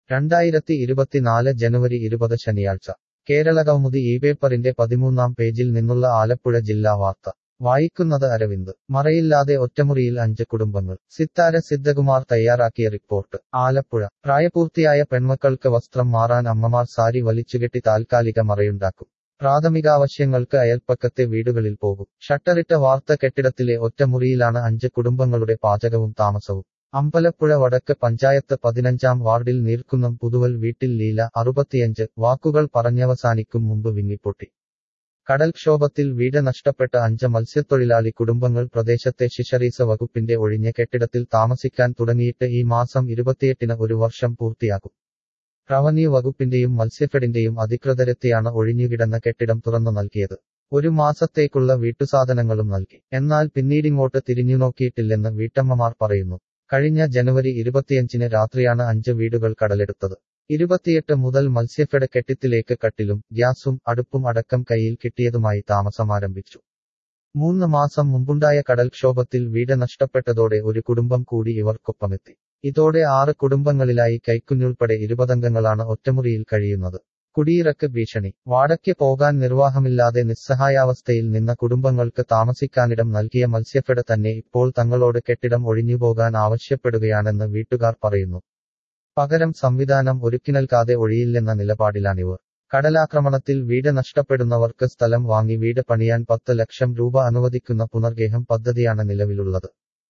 രണ്ടായിരത്തി ഇരുപത്തിനാല് ജനുവരി ഇരുപത് ശനിയാഴ്ച കേരളകൗമുദി ഈ പേപ്പറിന്റെ പതിമൂന്നാം പേജിൽ നിന്നുള്ള ആലപ്പുഴ ജില്ലാ വാർത്ത വായിക്കുന്നത് അരവിന്ദ് മറയില്ലാതെ ഒറ്റമുറിയിൽ അഞ്ച് കുടുംബങ്ങൾ സിത്താര സിദ്ധകുമാർ തയ്യാറാക്കിയ റിപ്പോർട്ട് ആലപ്പുഴ പ്രായപൂർത്തിയായ പെൺമക്കൾക്ക് വസ്ത്രം മാറാൻ അമ്മമാർ സാരി വലിച്ചുകെട്ടി താൽക്കാലിക മറയുണ്ടാക്കും പ്രാഥമികാവശ്യങ്ങൾക്ക് അയൽപ്പക്കത്തെ വീടുകളിൽ പോകും ഷട്ടറിട്ട വാർത്ത കെട്ടിടത്തിലെ ഒറ്റമുറിയിലാണ് അഞ്ച് കുടുംബങ്ങളുടെ പാചകവും താമസവും അമ്പലപ്പുഴ വടക്ക് പഞ്ചായത്ത് പതിനഞ്ചാം വാർഡിൽ നീർക്കുന്നം പുതുവൽ വീട്ടിൽ ലീല അറുപത്തിയഞ്ച് വാക്കുകൾ പറഞ്ഞവസാനിക്കും മുമ്പ് വിങ്ങിപ്പൊട്ടി കടൽക്ഷോഭത്തിൽ വീട് നഷ്ടപ്പെട്ട അഞ്ച് മത്സ്യത്തൊഴിലാളി കുടുംബങ്ങൾ പ്രദേശത്തെ ഫിഷറീസ് വകുപ്പിന്റെ ഒഴിഞ്ഞ കെട്ടിടത്തിൽ താമസിക്കാൻ തുടങ്ങിയിട്ട് ഈ മാസം ഇരുപത്തിയെട്ടിന് ഒരു വർഷം പൂർത്തിയാകും റവന്യൂ വകുപ്പിന്റെയും മത്സ്യഫെഡിന്റെയും അധികൃതരെത്തിയാണ് ഒഴിഞ്ഞുകിടന്ന കെട്ടിടം തുറന്നു നൽകിയത് ഒരു മാസത്തേക്കുള്ള വീട്ടുസാധനങ്ങളും നൽകി എന്നാൽ പിന്നീടിങ്ങോട്ട് തിരിഞ്ഞുനോക്കിയിട്ടില്ലെന്ന് വീട്ടമ്മമാർ പറയുന്നു കഴിഞ്ഞ ജനുവരി ഇരുപത്തിയഞ്ചിന് രാത്രിയാണ് അഞ്ച് വീടുകൾ കടലെടുത്തത് ഇരുപത്തിയെട്ട് മുതൽ മത്സ്യഫെഡ് കെട്ടിത്തിലേക്ക് കട്ടിലും ഗ്യാസും അടുപ്പും അടക്കം കയ്യിൽ കിട്ടിയതുമായി താമസമാരംഭിച്ചു മൂന്ന് മാസം മുമ്പുണ്ടായ കടൽക്ഷോഭത്തിൽ വീട് നഷ്ടപ്പെട്ടതോടെ ഒരു കുടുംബം കൂടി ഇവർക്കൊപ്പമെത്തി ഇതോടെ ആറ് കുടുംബങ്ങളിലായി കൈക്കുഞ്ഞുൾപ്പെടെ ഇരുപതംഗങ്ങളാണ് ഒറ്റമുറിയിൽ കഴിയുന്നത് കുടിയിറക്ക് ഭീഷണി വാടയ്ക്ക് പോകാൻ നിർവാഹമില്ലാതെ നിസ്സഹായാവസ്ഥയിൽ നിന്ന കുടുംബങ്ങൾക്ക് താമസിക്കാനിടം നൽകിയ മത്സ്യഫെഡ് തന്നെ ഇപ്പോൾ തങ്ങളോട് കെട്ടിടം ഒഴിഞ്ഞുപോകാൻ ആവശ്യപ്പെടുകയാണെന്ന് വീട്ടുകാർ പറയുന്നു പകരം സംവിധാനം ഒരുക്കി നൽകാതെ ഒഴിയില്ലെന്ന നിലപാടിലാണിവർ കടലാക്രമണത്തിൽ വീട് നഷ്ടപ്പെടുന്നവർക്ക് സ്ഥലം വാങ്ങി വീട് പണിയാൻ പത്ത് ലക്ഷം രൂപ അനുവദിക്കുന്ന പുനർഗേഹം പദ്ധതിയാണ് നിലവിലുള്ളത്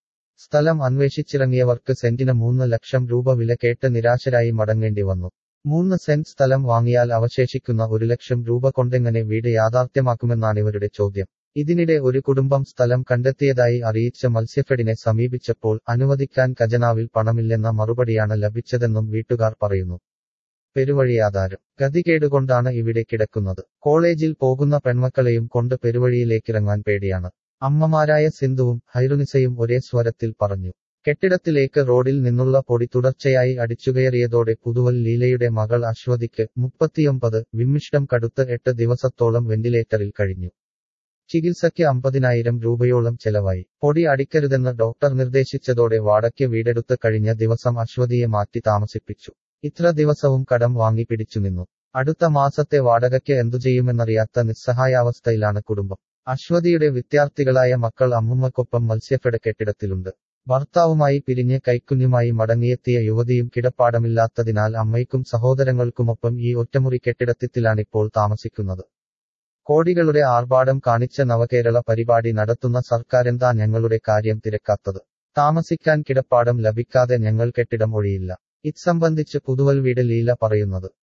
സ്ഥലം അന്വേഷിച്ചിറങ്ങിയവർക്ക് സെന്റിന് മൂന്ന് ലക്ഷം രൂപ വില കേട്ട് നിരാശരായി മടങ്ങേണ്ടി വന്നു മൂന്ന് സെന്റ് സ്ഥലം വാങ്ങിയാൽ അവശേഷിക്കുന്ന ഒരു ലക്ഷം രൂപ കൊണ്ടെങ്ങനെ വീട് യാഥാർത്ഥ്യമാക്കുമെന്നാണിവരുടെ ചോദ്യം ഇതിനിടെ ഒരു കുടുംബം സ്ഥലം കണ്ടെത്തിയതായി അറിയിച്ച മത്സ്യഫെഡിനെ സമീപിച്ചപ്പോൾ അനുവദിക്കാൻ ഖജനാവിൽ പണമില്ലെന്ന മറുപടിയാണ് ലഭിച്ചതെന്നും വീട്ടുകാർ പറയുന്നു പെരുവഴിയാധാരം ഗതികേടുകൊണ്ടാണ് ഇവിടെ കിടക്കുന്നത് കോളേജിൽ പോകുന്ന പെൺമക്കളെയും കൊണ്ട് പെരുവഴിയിലേക്കിറങ്ങാൻ പേടിയാണ് അമ്മമാരായ സിന്ധുവും ഹൈറുനിസയും ഒരേ സ്വരത്തിൽ പറഞ്ഞു കെട്ടിടത്തിലേക്ക് റോഡിൽ നിന്നുള്ള പൊടി തുടർച്ചയായി അടിച്ചുകയറിയതോടെ പുതുവൽ ലീലയുടെ മകൾ അശ്വതിക്ക് മുപ്പത്തിയൊമ്പത് വിമ്മിഷ്ടം കടുത്ത് എട്ട് ദിവസത്തോളം വെന്റിലേറ്ററിൽ കഴിഞ്ഞു ചികിത്സയ്ക്ക് അമ്പതിനായിരം രൂപയോളം ചെലവായി പൊടി അടിക്കരുതെന്ന് ഡോക്ടർ നിർദ്ദേശിച്ചതോടെ വാടയ്ക്ക് വീടെടുത്ത് കഴിഞ്ഞ ദിവസം അശ്വതിയെ മാറ്റി താമസിപ്പിച്ചു ഇത്ര ദിവസവും കടം വാങ്ങി പിടിച്ചുനിന്നു അടുത്ത മാസത്തെ വാടകയ്ക്ക് എന്തു ചെയ്യുമെന്നറിയാത്ത നിസ്സഹായാവസ്ഥയിലാണ് കുടുംബം അശ്വതിയുടെ വിദ്യാർത്ഥികളായ മക്കൾ അമ്മുമ്മക്കൊപ്പം മത്സ്യഫെഡ് കെട്ടിടത്തിലുണ്ട് ഭർത്താവുമായി പിരിഞ്ഞ് കൈക്കുഞ്ഞുമായി മടങ്ങിയെത്തിയ യുവതിയും കിടപ്പാടമില്ലാത്തതിനാൽ അമ്മയ്ക്കും സഹോദരങ്ങൾക്കുമൊപ്പം ഈ ഒറ്റമുറി കെട്ടിടത്തിലാണിപ്പോൾ താമസിക്കുന്നത് കോടികളുടെ ആർഭാടം കാണിച്ച നവകേരള പരിപാടി നടത്തുന്ന സർക്കാരെന്താ ഞങ്ങളുടെ കാര്യം തിരക്കാത്തത് താമസിക്കാൻ കിടപ്പാടം ലഭിക്കാതെ ഞങ്ങൾ കെട്ടിടം ഒഴിയില്ല ഇത് സംബന്ധിച്ച് പുതുവൽ വീട് ലീല പറയുന്നത്